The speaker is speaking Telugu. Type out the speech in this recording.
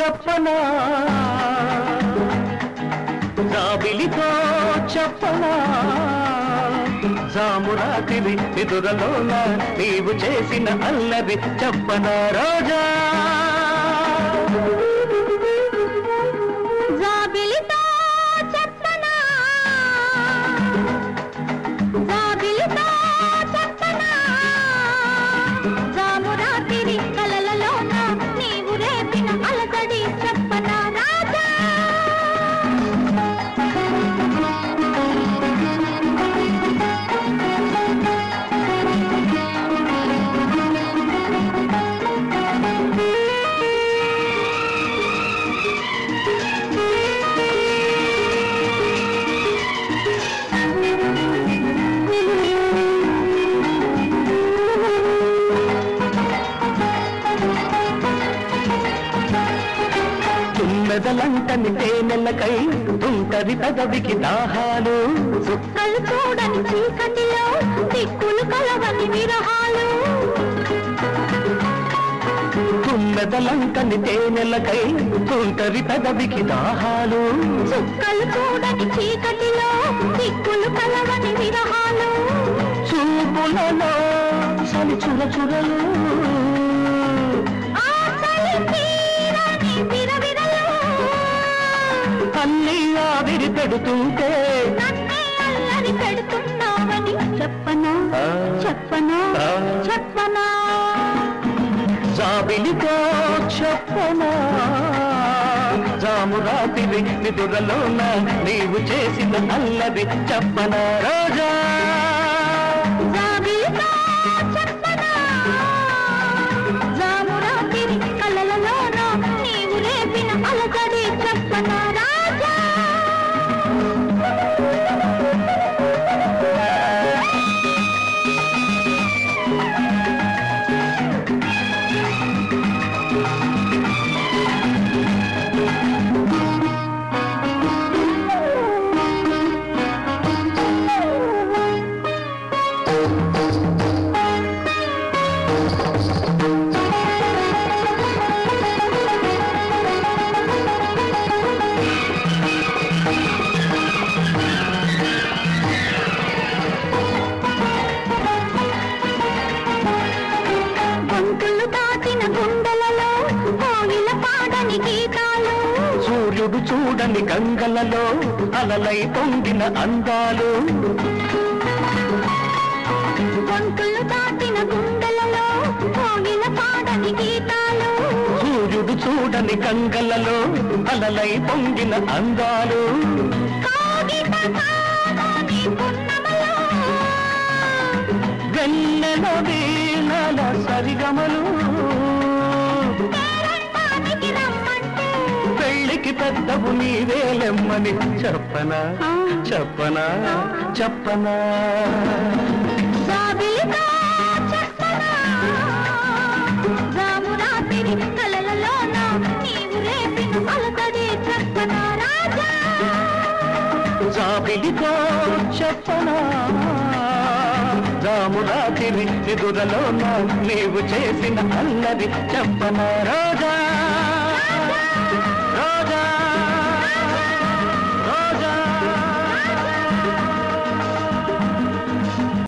చెప్పనా జాబిలితో చెప్పనా జామురాతిరి నిదురలోన నీవు చేసిన అల్లరి చెప్పనా రోజా జాబిలితో చెప్పనా జాబిలితో చెప్పనా జామురాతిరి కలలలోన నీవు రేపిన అలజడి చెప్పనా రాజా తుమ్మెదలంటని తేనెలకై తుంటరి పెదవికి దాహాలు చుక్కలు చూడని చీకటిలో దిక్కులు కలవని విరహాలు తుమ్మెదలంటని తేనెలకై తుంటరి పెదవికి దాహాలు చుక్కలు చూడని చీకటిలో దిక్కులు కలవని విరహాలు చూపులలో చలి చుర చురలు ఆశలు తీరని విరవిరలు అన్ని ఆవిరి పెడుతుంటే నన్నే అల్లరి పెడుతున్నావని చెప్పనా ఆ. చెప్పనా ఆ. చెప్పనా జాబిలితో చెప్పనా జామురాతిరి నిదురలోన నీవు చేసిన అల్లరి చెప్పనా రోజా జాబిలితో చెప్పనా జామురాతిరి కలలలోన నీవు రేపిన అలజడి చెప్పనా రాజా గొంతులు దాటిన గుండెలలో కోయిల పాడని గీతాలు సూర్యుడు చూడని గంగలలో అలలై పొంగిన అందాలు గొంతులు దాటిన గుండెలలో కోయిల పాడని గీతాలు సూర్యుడు చూడని గంగలలో అలలై పొంగిన అందాలు కాగిత కాదని పున్నమలో గన్నెల వీణల సరిగమలు పేరంటానికి రమ్మంటే పెళ్లికి పెద్దవు నీవేలెమ్మని చెప్పనా చెప్పనా చెప్పనా జాబిలితో చెప్పనా జామురాతిరి కలలలోన నీవు రేపిన అలతడి చెప్పనా రాజా జాబిలితో చెప్పనా జామురాతిరి నిదురలోన నీవు చేసిన అల్లరి చెప్పనా రోజా